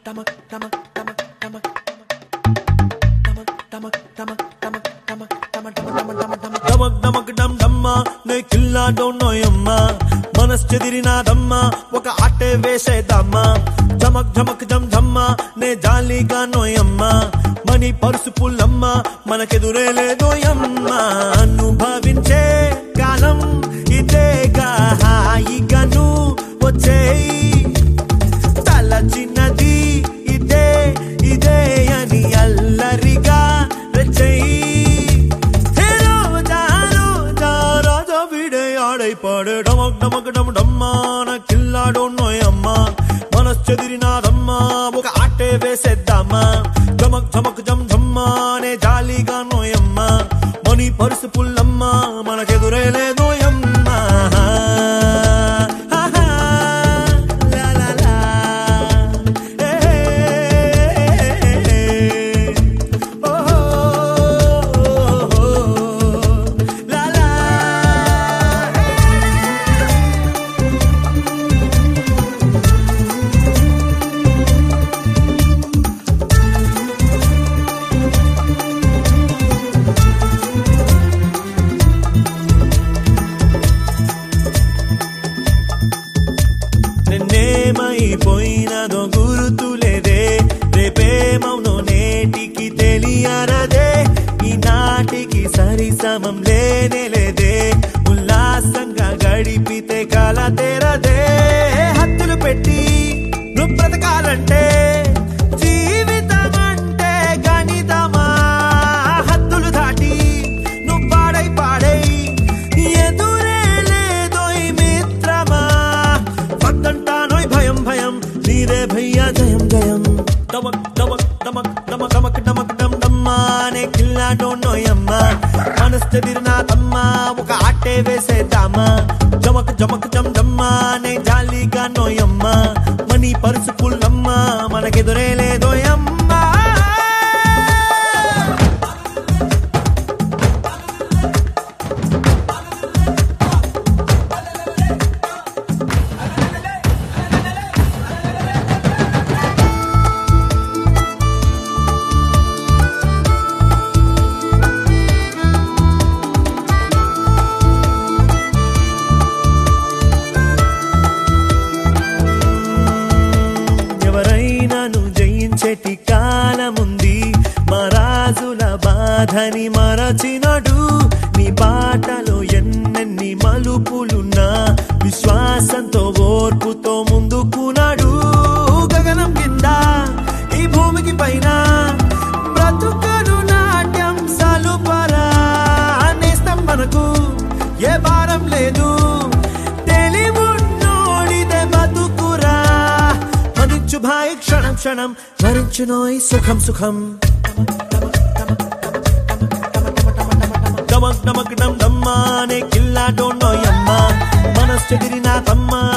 డమక్ డమక్ డమ్ డమ్మ నే కిల్లా డోన్నోయమ్మ మనస్ చెదిరినాదమ్మ ఒక ఆటే వేసేదమ్మా జమక్ జమక్ జమ్ జమ్మ నే జాలీగా నోయమ్మ మణి పరుసు పుల్లమ్మ మనకెదురే లేదోయమ్మ అనుభవించే కాలం ఇదేగా హాయిగాను వచ్చేయి తల చిన్నది ఇదే ఇదే అని అల్లరిగా రెచ్చయి రాజా వీడే ఆడైపాడు డమక్ డమక్ డమ్ డమ్మాన కిల్లాడో నోయమ్మ మనస్ చెదిరినాదమ్మా ఒక ఆటే వేసేద్దామా జమక్ జమక్ జమ్ జమ్మానే జాలీగా నోయమ్మ మణి పరుసు పుల్లమ్మ మనకెదురే లేదోయమ్మ లా లా లా ఏ ఓహో లా లా నిన్నేమైపోయినదో గుర్తులేదే రేపేమౌనో నేటికి తెలియరదే ఈనాటికి సరి సమం లేనే లేదే ఉల్లాసంగా గడిపితే కాల తెరదే హద్దులు పెట్టి నువ్వు బ్రతకాలంటే జీవితం అంటే గణితమా హద్దులు దాటి నువ్వు పాడై పాడై ఎదురే లేదోయ్ మిత్రమా వద్దంటానోయ్ భయం భయం నీరే భయ్యా జయం జయం డమక్ డమక్ డమక్ డమక్ డమక్ డమక్ డమ్ డమ్మానే కిల్లాడో నోయమ్మ మనస్తెదిరినా తమ్మా ఒక ఆటే వేసేద్దామా జమక్ జమక్ జమ్ జమ్మానే జాలీగా నోయమ్మ మనీ పరుసు పుల్లమ్మ మనకెదురే లేదోయమ్మా ఎవరైనాను జయించేటి కాలముంది మరాజుల బాధని మరచినడు నీ బాటలో ఎన్నెన్ని మలుపులున్నా విశ్వాసంతో ఓర్పుతో ముందుకున్నాడు గగనం కింద ఈ భూమికి పైన బ్రతుకను నాట్యం సలుపరా నేస్తం మనకు ఏ భారం లేదు తెలివున్నోడిదే బతుకురా మరించు భాయ్ క్షణం క్షణం మరించునోయ్ సుఖం సుఖం డమక్ డమక్ డమ్ డమ్మానే కిల్లా డోన్నోయమ్మ మనస్ చెదిరినా తమ్మా